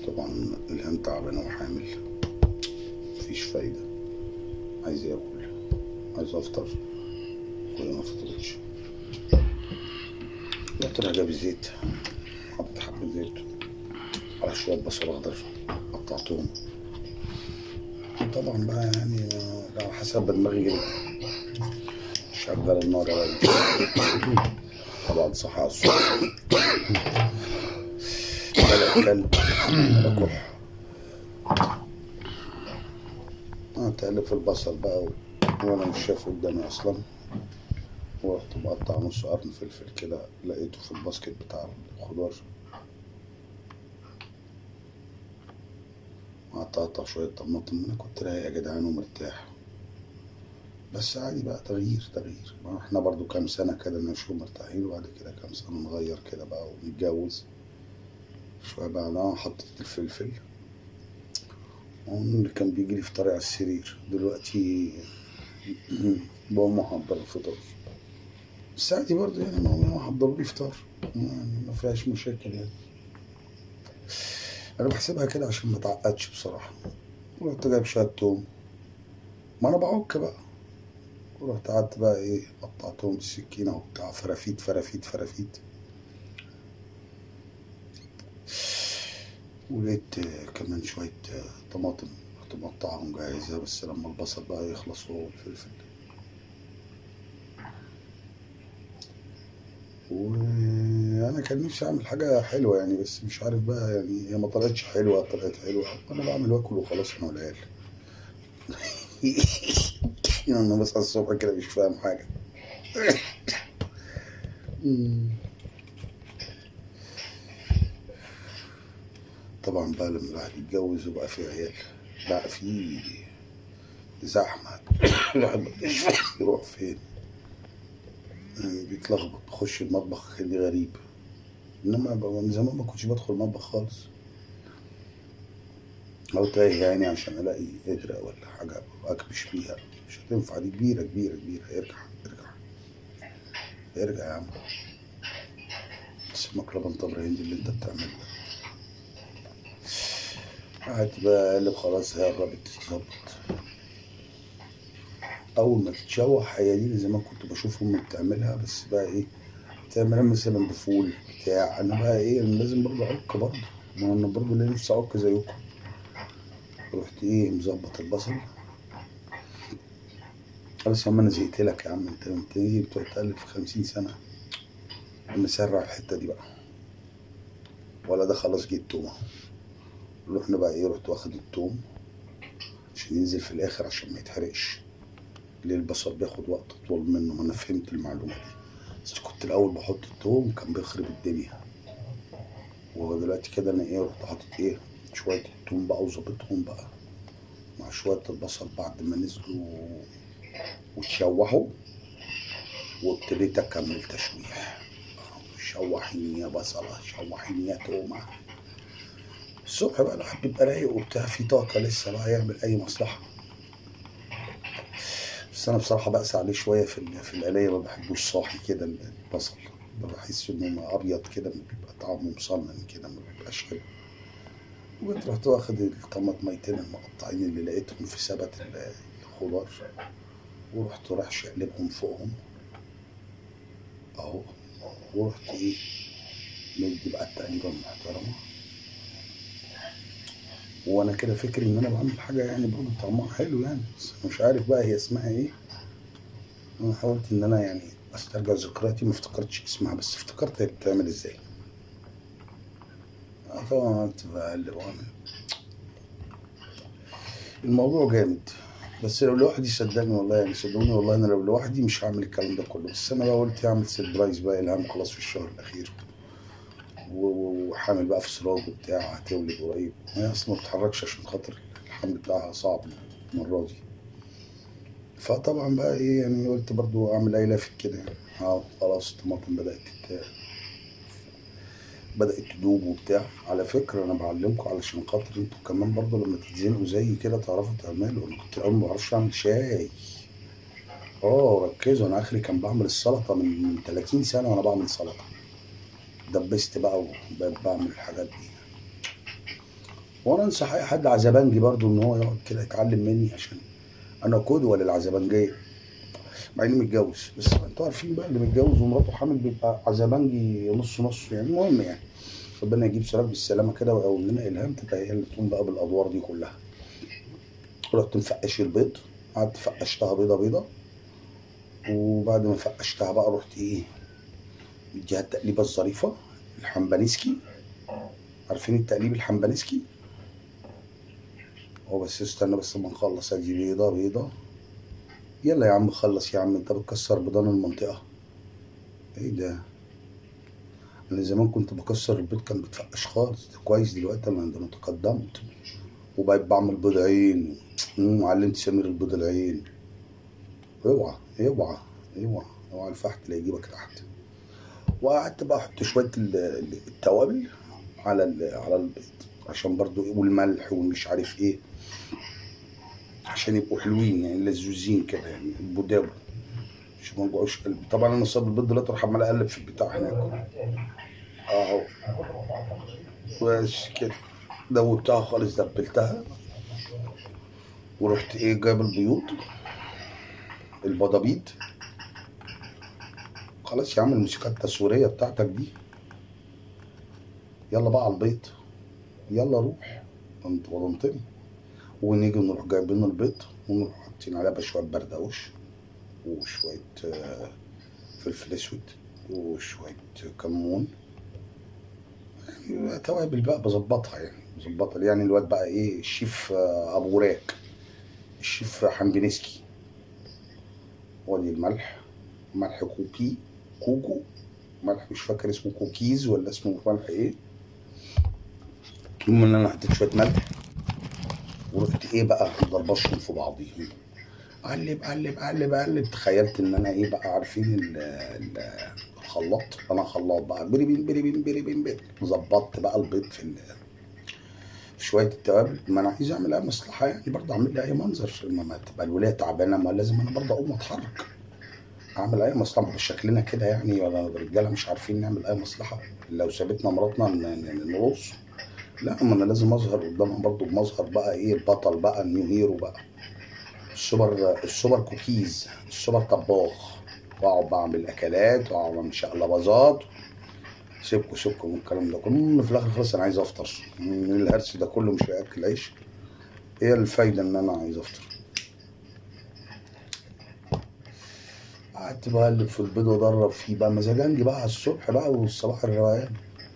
طبعا الهام تعبانة وحامل مفيش فايدة عايز ياكل عايز افطر وهي ما فطرتش رحت رايح جايب الزيت حط حبة زيت على شوية بصل أخضر قطعتهم طبعا بقى يعني على حسب ما دماغي جريت شغل النار على طبعا صحى على الصبح بدأ الكلب بكح تقلب في البصل بقى و- وانا مش شايف قدامي اصلا ورحت مقطع نص قرن فلفل كده لقيته في الباسكت بتاع الخضار قعدت اقطع شوية طماطم انا كنت رايق يا جدعان ومرتاح بس عادي بقى تغيير تغيير ما احنا برضو كام سنة كده نعيش مرتاحين وبعد كده كام سنة نغير كده بقى ونتجوز شوية بقى انا حطيت الفلفل اللي كان بيجي لي فطاري على السرير دلوقتي بقوم محضر الفطار بس عادي برضه يعني ما هم محضروا لي فطار يعني ما فيهاش مشاكل يعني انا بحسبها كده عشان ما اتعقدش بصراحة رحت جايب شوية توم ما انا بعك بقى ورحت قعدت بقى ايه قطعتهم بالسكينة وبتاع فرافيت فرافيت فرافيت ولقيت آه، كمان شوية آه، طماطم كنت مقطعهم جاهزة بس لما البصل بقى يخلص هو والفلفل وانا كان نفسي اعمل حاجة حلوة يعني بس مش عارف بقى يعني هي ما طلعتش حلوة طلعت حلوة انا بعمل واكل وخلاص انا والعيال يعني انا بصحى الصبح كده مش فاهم حاجة مم. طبعا بقى لما الواحد يتجوز وبقى في عيال بقى في زحمة الواحد مبقاش فاهم يروح فين يعني بيتلخبط بخش المطبخ كأني غريب انما بقى من زمان ما كنتش بدخل المطبخ خالص او تايه يعني عشان الاقي قدرة ولا حاجة اكبش بيها مش هتنفع دي كبيرة كبيرة كبيرة ارجع ارجع ارجع يا عم اسمك لبن طبر هندي اللي انت بتعمله ده قعدت بقى اقلب خلاص هي قربت تتظبط اول ما تتشوح هي دي اللي زمان كنت بشوف امي بتعملها بس بقى ايه تعملها مثلا بفول بتاع انا بقى ايه انا لازم برضه اعك برضه ما انا برضه ليه نفسي اعك زيكم رحت ايه مظبط البصل خلاص يا عم انا زهقت لك يا عم انت انت ايه بتقعد تقلب في خمسين سنة مسرع الحتة دي بقى ولا ده خلاص جه التوم اهو رحنا بقى ايه رحت واخد التوم عشان ينزل في الاخر عشان ما يتحرقش ليه البصل بياخد وقت اطول منه ما انا فهمت المعلومه دي بس كنت الاول بحط التوم كان بيخرب الدنيا ودلوقتي كده انا ايه رحت حاطط ايه شويه التوم بقى وظابطهم بقى مع شويه البصل بعد ما نزلوا وتشوحوا وابتديت اكمل تشويح شوحيني يا بصله شوحيني يا تومه الصبح بقى الواحد بيبقى رايق وبتاع في طاقة لسه بقى يعمل أي مصلحة بس أنا بصراحة بقسى عليه شوية في ال- في القلاية ما بحبوش صاحي كده البصل بحس إنه أبيض كده بيبقى طعمه مصنن كده ما بيبقاش حلو وجيت رحت واخد الطماطميتين المقطعين اللي لقيتهم في سبت ال- الخضار ورحت رايح شقلبهم فوقهم أهو ورحت إيه مدي بقى التقليبة المحترمة وانا كده فكري ان انا بعمل حاجه يعني برضه طعمها حلو يعني بس مش عارف بقى هي اسمها ايه انا حاولت ان انا يعني استرجع ذكرياتي ما افتكرتش اسمها بس افتكرت هي بتتعمل ازاي آه طبعا قعدت بقلب واعمل الموضوع جامد بس لو لوحدي صدقني والله يعني صدقوني والله انا لو لوحدي مش هعمل الكلام ده كله بس انا بقى قلت اعمل سربرايز بقى الهام خلاص في الشهر الاخير و- و- وحامل بقى في سراج وبتاع هتولد قريب هي اصلا ما بتتحركش عشان خاطر الحمل بتاعها صعب المرة دي فطبعا بقى ايه يعني قلت برضو اعمل اي لافت كده يعني اه خلاص الطماطم بدأت تت... بدأت تدوب وبتاع على فكرة انا بعلمكم علشان خاطر انتوا كمان برضو لما تتزنقوا زي كده تعرفوا تعملوا انا كنت الاول ما بعرفش اعمل شاي اه ركزوا انا اخري كان بعمل السلطة من من 30 سنة وانا بعمل سلطة دبست بقى وبقيت بعمل الحاجات دي وانا انصح اي حد عزبنجي برضو ان هو يقعد كده يتعلم مني عشان انا قدوه للعزبنجيه مع اني متجوز بس انتوا عارفين بقى اللي متجوز ومراته حامل بيبقى عزبنجي نص نص يعني المهم يعني ربنا يجيب سراج بالسلامه كده ويقول لنا الهام تبقى هي اللي تقوم بقى بالادوار دي كلها رحت مفقش البيض قعدت فقشتها بيضه بيضه وبعد ما فقشتها بقى رحت ايه مديها التقليبه الظريفه الحمبانيسكي عارفين التقليب الحمبانيسكي هو بس استنى بس ما نخلص ادي بيضه بيضه يلا يا عم خلص يا عم انت بتكسر بيضان المنطقه ايه ده انا زمان كنت بكسر البيض كان بيتفقش خالص ده كويس دلوقتي انا انا تقدمت وبقيت بعمل بيض عين مم، علمت سمير البيض العين اوعى اوعى اوعى اوعى الفحت اللي يجيبك تحت وقعدت بقى احط شويه ال- ال- التوابل على ال- على البيض عشان برضو ايه والملح والمش عارف ايه عشان يبقوا حلوين يعني لذوذين كده يعني يبقوا دابوا عشان ما يوجعوش قلبي طبعا انا صاب البيض دلوقتي اروح عمال اقلب في البتاع هناك اهو بس كده دوبتها خالص دبلتها ورحت ايه جايب البيوض البضابيض خلاص يا عم الموسيقى التصويرية بتاعتك دي يلا بقى على البيض يلا روح انت وضمتني ونيجي نروح جايبين البيض ونروح حاطين عليها بشوية بردقوش وشوية آه، فلفل اسود وشوية كمون يعني توابل بقى بظبطها يعني بظبطها يعني الواد بقى ايه الشيف آه، ابو راك الشيف حمبنسكي وادي الملح ملح كوكي كوكو ملح مش فاكر اسمه كوكيز ولا اسمه ملح ايه المهم ان انا حطيت شويه ملح ورحت ايه بقى ضربشهم في بعضيهم قلب قلب قلب قلب تخيلت ان انا ايه بقى عارفين ال- ال- الخلاط انا خلاط بقى بري بين بري بين بري بين بري ظبطت بقى البيض في ال- في شويه التوابل ما انا عايز اعمل اي مصلحه يعني برضه اعمل لي اي منظر ما ما تبقى الولايه تعبانه ما لازم انا برضه اقوم اتحرك اعمل اي مصلحه بشكلنا كده يعني ولا الرجاله مش عارفين نعمل اي مصلحه لو سابتنا مراتنا ن- ن- نرص لا ما انا لازم اظهر قدامها برضه بمظهر بقى ايه البطل بقى النيو هيرو بقى السوبر السوبر كوكيز السوبر طباخ واقعد بعمل اكلات واقعد اعمل شقلباظات سيبكوا سيبكوا من الكلام ده كله المهم في الاخر خلاص انا عايز افطر من الهرس ده كله مش هياكل عيش ايه الفايده ان انا عايز افطر قعدت بقلب في البيض وادرب فيه بقى مزاجنجي بقى على الصبح بقى والصباح الروقان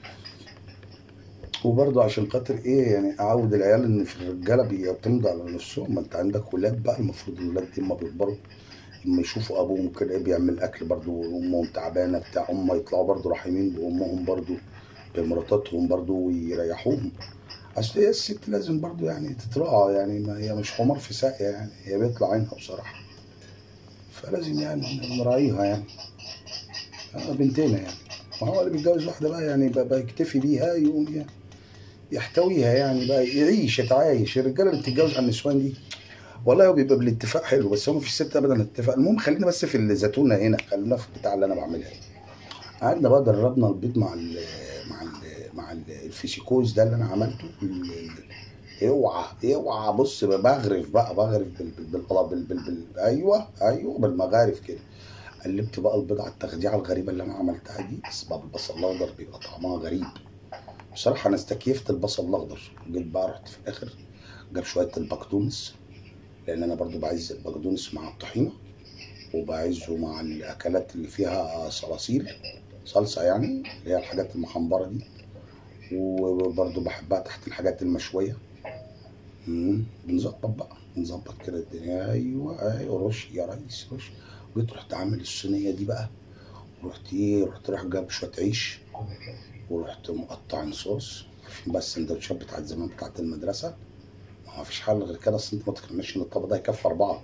وبرضه عشان خاطر ايه يعني اعود العيال ان في الرجاله بيعتمدوا على نفسهم ما انت عندك ولاد بقى المفروض الولاد دي اما بيكبروا اما يشوفوا ابوهم كده ايه بيعمل اكل برضه وامهم تعبانه بتاع هم يطلعوا برضه رحيمين بامهم برضه بمراتاتهم برضه ويريحوهم اصل هي الست لازم برضه يعني تتراعى يعني ما هي مش حمار في ساقية يعني هي بيطلع عينها بصراحه فلازم يعني نراعيها يعني آه، بنتنا يعني ما هو اللي بيتجوز واحده بقى يعني بقى بقى يكتفي بيها يقوم يعني يحتويها يعني بقى يعيش يتعايش الرجاله اللي بتتجوز على النسوان دي والله هو بيبقى بالاتفاق حلو بس هو مفيش ست ابدا اتفاق المهم خلينا بس في الزيتونه هنا خلينا في البتاع اللي انا بعملها دي. قعدنا بقى دربنا البيض مع ال مع ال مع ال- الفيسيكوز ده اللي انا عملته ال- ال- اوعى اوعى بص بغرف بقى بغرف بال بال بال بال بال بال ايوه ايوه بالمغارف كده قلبت بقى البيض على التخديعه الغريبه اللي انا عملتها دي بس بقى بالبصل الاخضر بيبقى طعمها غريب بصراحه انا استكيفت البصل الاخضر جيت بقى رحت في الاخر جاب شويه البقدونس لان انا برضو بعز البقدونس مع الطحينه وبعزه مع الاكلات اللي فيها صراصير صلصه يعني اللي هي الحاجات المحمبره دي وبرضو بحبها تحت الحاجات المشويه مم، بنظبط بقى بنظبط كده الدنيا ايوه ايوه رش يا ريس رش وجيت رحت عامل الصينيه دي بقى ورحت ايه رحت رايح جايب شويه عيش ورحت مقطع صوص عارفين بقى السندوتشات بتاعت زمان بتاعت المدرسه ما فيش حل غير كده اصل انت ما تقنعنيش ان الطبق ده يكفي اربعه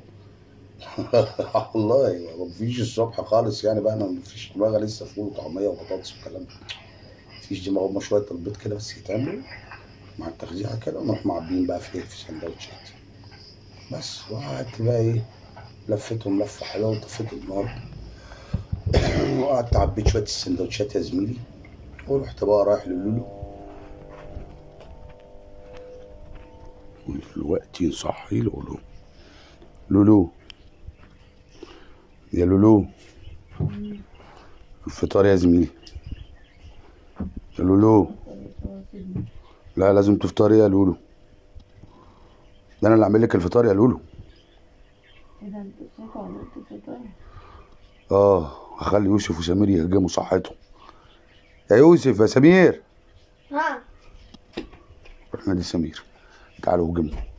والله ما فيش الصبح خالص يعني بقى انا ما فيش دماغي لسه فول وطعميه وبطاطس والكلام ده مفيش دماغ هما شويه البيض كده بس يتعملوا مع التخزيعه كده ونروح معبيين بقى في في سندوتشات بس وقعدت بقى ايه لفتهم لفه حلوه وطفيت النار وقعدت عبيت شويه السندوتشات يا زميلي ورحت بقى رايح للولو ودلوقتي نصحي لولو لولو يا لولو الفطار يا زميلي يا لولو لا لازم تفطري يا لولو ده انا اللي اعمل لك الفطار يا لولو اذا انت صحيت وعملت الفطار اه هخلي يوسف وسمير يهجموا صحتهم يا يوسف يا سمير ها روح نادي سمير تعالوا هجموا